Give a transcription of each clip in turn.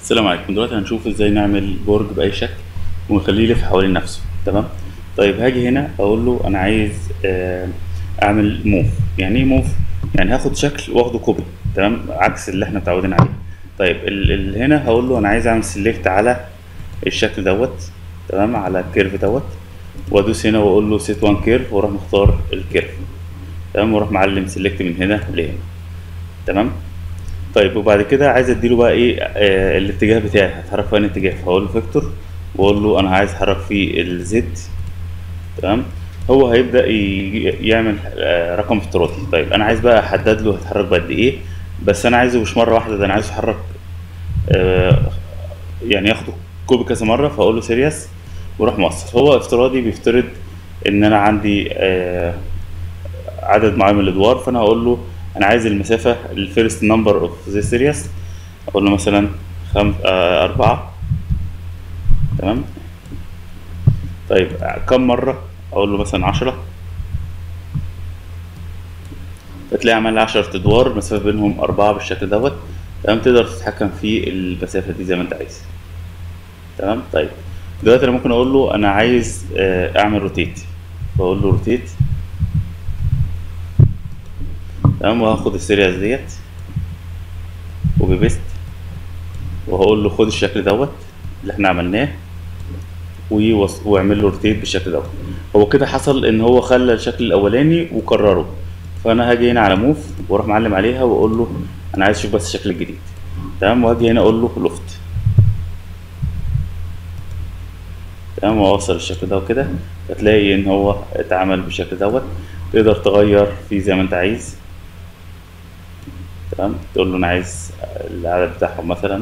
السلام عليكم دلوقتي هنشوف ازاي نعمل برج باي شكل ونخليه يلف حوالين نفسه تمام طيب هاجي هنا اقول له انا عايز آه، اعمل موف يعني ايه موف يعني هاخد شكل واخده كوبي تمام عكس اللي احنا متعودين عليه طيب ال ال هنا هقول له انا عايز اعمل سيلكت على الشكل دوت تمام على الكيرف دوت وادوس هنا واقول له سيت وان كيرف واروح مختار الكيرف تمام واروح معلم سيلكت من هنا لهنا تمام طيب وبعد كده عايز اديله بقى ايه آه الاتجاه بتاعي هتحرك في انهي اتجاه فاقول له فيكتور واقول له انا عايز اتحرك في الزد تمام هو هيبدا ي- يعمل آه رقم افتراضي طيب انا عايز بقى احدد له هيتحرك بقد ايه بس انا عايزه مش مره واحده ده انا عايزه يتحرك آه يعني ياخده كوبي كذا مره فاقول له سيريس واروح موصل هو افتراضي بيفترض ان انا عندي آه عدد معين من الادوار فانا هقول له انا عايز المسافه الفيرست نمبر اوف ذا سيريس اقول له مثلا خم... آه أربعة تمام طيب كم مرة أقول له مثلا عشرة فتلاقي عمل عشرة أدوار المسافة بينهم أربعة بالشكل دوت تمام تقدر تتحكم في المسافة دي زي ما أنت عايز تمام طيب دلوقتي أنا ممكن أقول له أنا عايز آه، أعمل روتيت فأقول له روتيت تمام وهاخد السيريس ديت وبيبست وهقول له خد الشكل دوت اللي احنا عملناه ويوص- واعمل له روتيت بالشكل دوت هو كده حصل ان هو خلى الشكل الاولاني وكرره فانا هاجي هنا على موف واروح معلم عليها واقول له انا عايز اشوف بس الشكل الجديد تمام وهاجي هنا اقول له لوفت تمام واوصل الشكل ده وكده فتلاقي ان هو اتعمل بالشكل دوت تقدر تغير فيه زي ما انت عايز تمام تقول له انا عايز العدد بتاعهم مثلا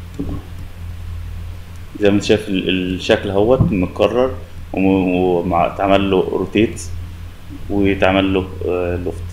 زي ما انت شايف ال- الشكل اهوت متكرر واتعمل له روتيت ويتعمل له لوفت